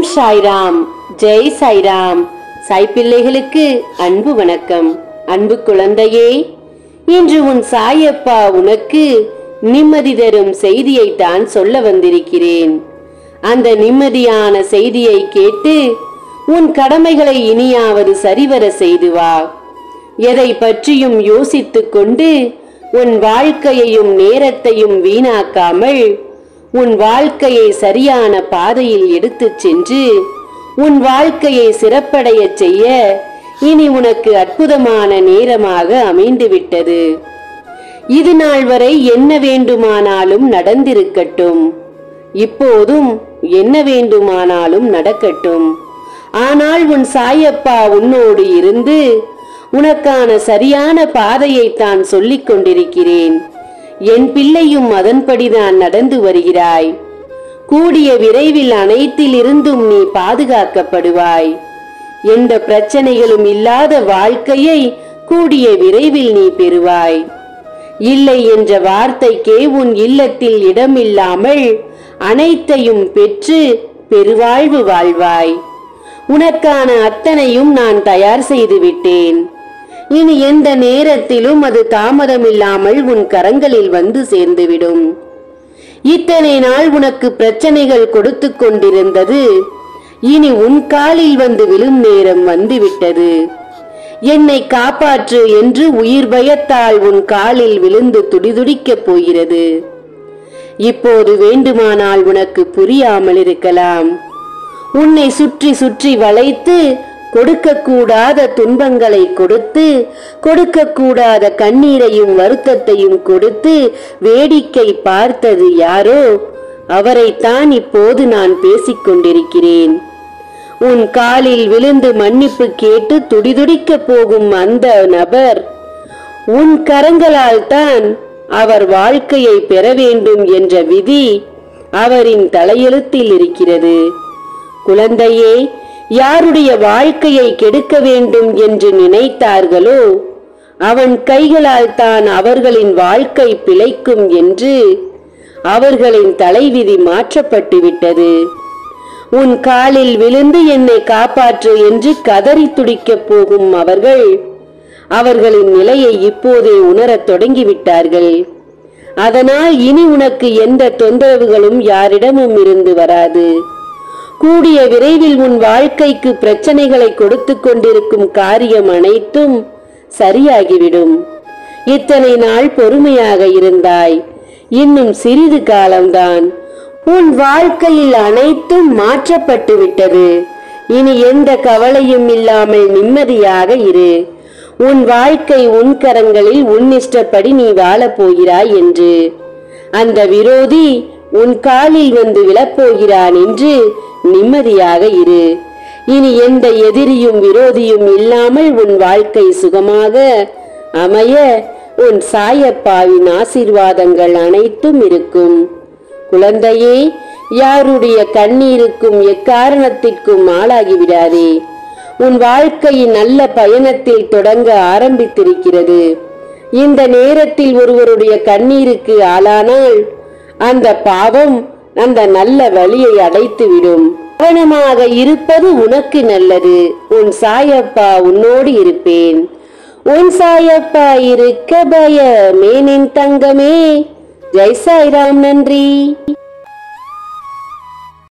சாய்ராம் ஜெய் சாய்ராம் சாய் பிள்ளைகளுக்கு அன்பு வணக்கம் அன்பு குழந்தையே இன்று உன் சாயப்பா உனக்கு நிம்மதி தரும் செய்தியை தான் சொல்ல வந்திருக்கிறேன் அந்த நிம்மதியான செய்தியை கேட்டு உன் கடமைகளை இனியாவது சரிவர செய்து வா எதை பற்றியும் யோசித்துக் கொண்டு உன் வாழ்க்கையையும் நேரத்தையும் வீணாக்காமல் உன் வாழ்க்கையை சரியான பாதையில் எடுத்துச் சென்று உன் வாழ்க்கையை சிறப்படையச் செய்ய இனி உனக்கு அற்புதமான நேரமாக அமைந்துவிட்டது இது நாள் வரை என்ன வேண்டுமானாலும் நடந்திருக்கட்டும் இப்போதும் என்ன வேண்டுமானாலும் நடக்கட்டும் ஆனால் உன் சாயப்பா உன்னோடு இருந்து உனக்கான சரியான பாதையை தான் சொல்லிக் கொண்டிருக்கிறேன் என் பிள்ளையும் அதன்படிதான் நடந்து வருகிறாய் கூடிய விரைவில் அனைத்திலிருந்தும் நீ பாதுகாக்கப்படுவாய் எந்த பிரச்சனைகளும் இல்லாத வாழ்க்கையை கூடிய விரைவில் நீ பெறுவாய் இல்லை என்ற வார்த்தைக்கே உன் இல்லத்தில் இடமில்லாமல் அனைத்தையும் பெற்று பெருவாழ்வு வாழ்வாய் உனக்கான அத்தனையும் நான் தயார் செய்து விட்டேன் இனி எந்த நேரத்திலும் அது தாமதமில்லாமல் உன் கரங்களில் வந்து சேர்ந்துவிடும் இத்தனை நாள் உனக்கு பிரச்சனைகள் கொடுத்து கொண்டிருந்தது இனி உன் காலில் வந்து விழும் நேரம் வந்துவிட்டது என்னை காப்பாற்று என்று உயிர் பயத்தால் உன் காலில் விழுந்து துடிதுடிக்கப் போகிறது இப்போது வேண்டுமானால் உனக்கு புரியாமல் இருக்கலாம் உன்னை சுற்றி சுற்றி வளைத்து கொடுக்கக்கூடாத துன்பங்களை கொடுத்து கொடுக்கக்கூடாத கண்ணீரையும் வருத்தத்தையும் கொடுத்து வேடிக்கை பார்த்தது யாரோ அவரைத்தான் இப்போது நான் பேசிக் கொண்டிருக்கிறேன் உன் காலில் விழுந்து மன்னிப்பு கேட்டு துடிதுடிக்க போகும் அந்த நபர் உன் கரங்களால் தான் அவர் வாழ்க்கையை பெற வேண்டும் என்ற விதி அவரின் தலையெழுத்தில் இருக்கிறது குழந்தையே யாருடைய வாழ்க்கையை கெடுக்க வேண்டும் என்று நினைத்தார்களோ அவன் கைகளால் தான் அவர்களின் வாழ்க்கை பிழைக்கும் என்று அவர்களின் தலைவிதி மாற்றப்பட்டு விட்டது உன் காலில் விழுந்து என்னை காப்பாற்று என்று கதறி துடிக்கப் போகும் அவர்கள் அவர்களின் நிலையை இப்போதே உணரத் தொடங்கிவிட்டார்கள் அதனால் இனி உனக்கு எந்த தொந்தரவுகளும் யாரிடமும் இருந்து வராது கூடிய விரைவில் உன் வாழ்க்கைக்கு பிரச்சனைகளை கொடுத்து கொண்டிருக்கும் காரியம் அனைத்தும் சரியாகிவிடும் இத்தனை நாள் பொறுமையாக இருந்தாய் இன்னும் சிறிது காலம்தான் உன் வாழ்க்கையில் அனைத்தும் மாற்றப்பட்டு விட்டது இனி எந்த கவலையும் இல்லாமல் நிம்மதியாக இரு உன் வாழ்க்கை உன் கரங்களில் உன் இஷ்டப்படி நீ வாழப் போகிறாய் என்று அந்த விரோதி உன் காலில் வந்து விழப்போகிறான் என்று நிம்மதியாக இரு இனி எந்த எதிரியும் விரோதியும் இல்லாமல் உன் வாழ்க்கை சுகமாக அமைய உன் சாயப்பாவின் ஆசீர்வாதங்கள் அனைத்தும் இருக்கும் குழந்தையே யாருடைய கண்ணீருக்கும் எக்காரணத்திற்கும் ஆளாகிவிடாதே உன் வாழ்க்கையின் நல்ல பயணத்தில் தொடங்க ஆரம்பித்திருக்கிறது இந்த நேரத்தில் ஒருவருடைய கண்ணீருக்கு ஆளானால் அந்த பாவம் அந்த நல்ல வழியை அடைத்துவிடும் கவனமாக இருப்பது உனக்கு நல்லது உன் சாயப்பா உன்னோடு இருப்பேன் உன் சாயப்பா இருக்க பயமேனின் தங்கமே ஜெய் சாய்ராம் நன்றி